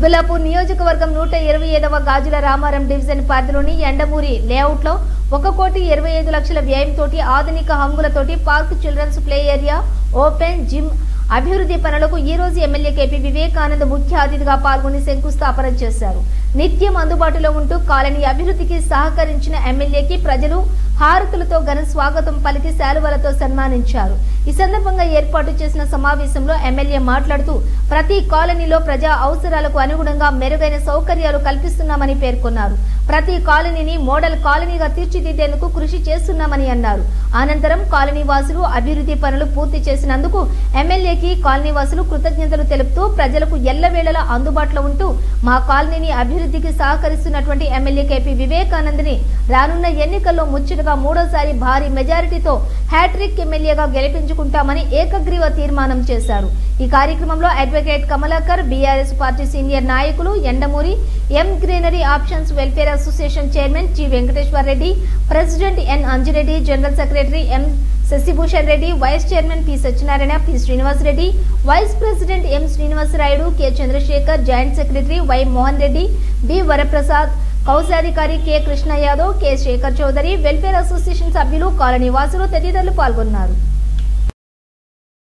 బిలాపూర్ నియోజకవర్గం నూట ఇరవై ఐదవ గాజుల రామారం డివిజన్ పరిధిలోని ఎండమూరి లేఅవుట్ లో ఒక కోటి ఇరవై ఐదు లక్షల వ్యయంతో ఆధునిక హంగులతోటి park childrens play area open gym అభివృద్ధి పనులకు ఈ రోజు ఎమ్మెల్యే కేపీ వివేకానంద్ ముఖ్య అతిథిగా పాల్గొని శంకుస్థాపన చేశారు నిత్యం అందుబాటులో ఉంటూ కాలనీ అభివృద్ధికి సహకరించిన ఎమ్మెల్యేకి ప్రజలు హారతులతో ఘన స్వాగతం పలికి శాలువలతో సన్మానించారు ఈ సందర్భంగా ఏర్పాటు చేసిన సమావేశంలో ఎమ్మెల్యే మాట్లాడుతూ ప్రతి కాలనీలో ప్రజా అవసరాలకు అనుగుణంగా మెరుగైన సౌకర్యాలు కల్పిస్తున్నామని పేర్కొన్నారు ప్రతి కాలనీని మోడల్ కాలనీగా తీర్చిదిద్దేందుకు కృషి చేస్తున్నామని అన్నారు అనంతరం కాలనీ వాసులు అభివృద్ధి పనులు పూర్తి చేసినందుకు ఎమ్మెల్యేకి కాలనీ వాసులు కృతజ్ఞతలు తెలుపుతూ ప్రజలకు ఎల్లవేళలా అందుబాటులో ఉంటూ మా కాలనీని అభివృద్ధికి సహకరిస్తున్నటువంటి ఎమ్మెల్యే కేపీ వివేకానంద్ని రానున్న ఎన్నికల్లో ముచ్చటగా మూడోసారి భారీ మెజారిటీతో హ్యాట్రిక్ ఎమ్మెల్యేగా గెలిపించుకుంటామని ఏకగ్రీవ తీర్మానం చేశారు ఈ కార్యక్రమంలో advocate Kamalakar BRS party senior నాయకులు Endamuri M greenery options welfare association chairman G Venkateshwar Reddy president N Anjireddy general secretary M Shashibhushan Reddy vice chairman P Satyanarayana P Srinivas Reddy vice president M Srinivasarayudu K Chandrashekar joint secretary Y Mohan Reddy B Varaprasad కౌశాధికారి K Krishna Yadav K Shekar Chowdary welfare association సభ్యులు colony వాసులు తదితరులు పాల్గొన్నారు